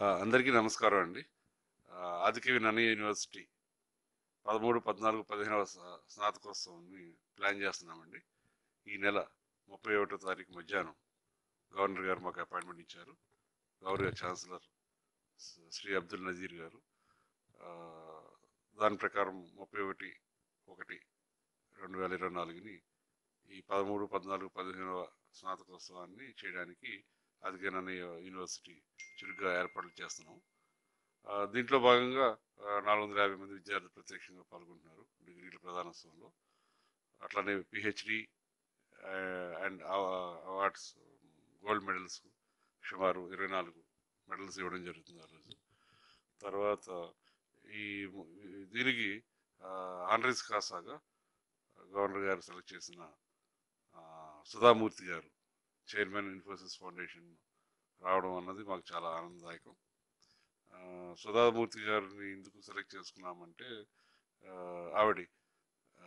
ఆ, అందరికీ నమస్కారం అండి ఆ, ఆదికవి నన్నయ్య యూనివర్సిటీ పదమూడు పద్నాలుగు పదిహేనవ స్నా- స్నాతకోత్సవాన్ని ప్లాన్ చేస్తున్నామండి ఈ నెల ముప్పై ఒకటో తారీఖు మధ్యాహ్నం గవర్నర్ గారు మాకు అపాయింట్మెంట్ ఇచ్చారు గౌరవ ఛాన్సలర్ శ్రీ- శ్రీ అబ్దుల్ నజీర్ గారు ఆ, దాని ప్రకారం ముప్పై ఒకటి ఒకటి రెండు వేల ఇరవై నాలుగుని ఈ పదమూడు పద్నాలుగు పదిహేనవ స్నాతకోత్సవాన్ని చేయడానికి ఆదికవి యూనివర్సిటీ చురుగ్గా ఏర్పాట్లు చేస్తున్నాం ఆ, దీంట్లో భాగంగా నాలుగు వందల యాభై మంది విద్యార్థులు ప్రత్యక్షంగా పాల్గొంటున్నారు డిగ్రీల ప్రధానోత్సవంలో అట్లానే PhD and awards gold medals సుమారు ఇరవై నాలుగు మెడల్స్ ఇవ్వడం జరుగుతుంది ఆ రోజు తర్వాత ఈ ము- దీనికి ఆనరీస్ కాసాగా గవర్నర్ గారు సెలెక్ట్ చేసిన ఆ, సుధామూర్తి గారు చైర్మన్ ఇన్ఫోసిస్ ఫౌండేషన్ రావడం అన్నది మాకు చాలా ఆనందదాయకం ఆ, సుధామూర్తి గారిని ఎందుకు సెలెక్ట్ చేసుకున్నామంటే ఆ, ఆవిడ ఆ,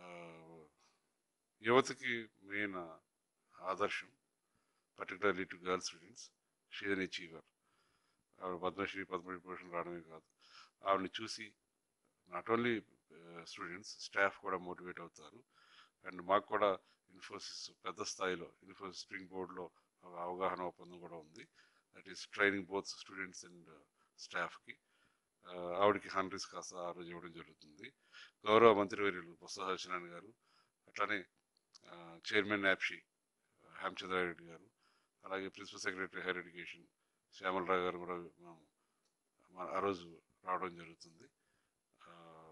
యువతకి మెయిన్ ఆదర్శం particularly to girl students she's an achiever ఆవిడ పద్మశ్రీ పద్మవిభూషణ్ రావడమే కాదు ఆవిడని చూసి నాట్ ఓన్లీ స్టూడెంట్స్ స్టాఫ్ కూడా మోటివేట్ అవుతారు అండ్ మాకు కూడా ఇన్ఫోసిస్ పెద్ద స్థాయిలో ఇన్ఫోసిస్ స్ప్రింగ్ బోర్డ్లో అవగాహన ఒప్పందం కూడా ఉంది that is training both students and స్టాఫ్కి ఆవిడకి హండ్రీస్ కాస్త ఆ రోజు ఇవ్వడం జరుగుతుంది గౌరవ మంత్రివర్యులు బొత్స సత్యనారాయణ గారు అట్లానే చైర్మన్ యాప్షి హేమచంద్రారెడ్డి గారు అలాగే principal secretary higher education Shyamala Rao గారు కూడా మనం మన ఆ రోజు రావడం జరుగుతుంది ఆ,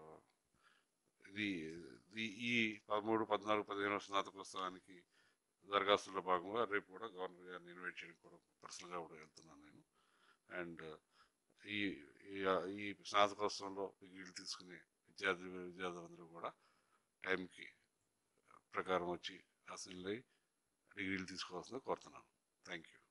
ఇది ఇది ఈ పదమూడు పద్నాలుగు పదిహేను స్నాతకోత్సవానికి దరఖాస్తుల్లో భాగంగా రేపు కూడా గవర్నర్ గారిని ఇన్వైట్ చేయడం కూడా పర్సనల్గా కూడా వెళ్తున్నాను నేను అండ్ ఈ ఈ- ఈ స్నాతకోత్సవంలో డిగ్రీలు తీసుకునే విద్యార్థి విద్యార్థులందరూ కూడా టైంకి ప్రకారం వచ్చి అసెంబ్లీ డిగ్రీలు తీసుకోవాల్సిందిగా కోరుతున్నాను థ్యాంక్ యూ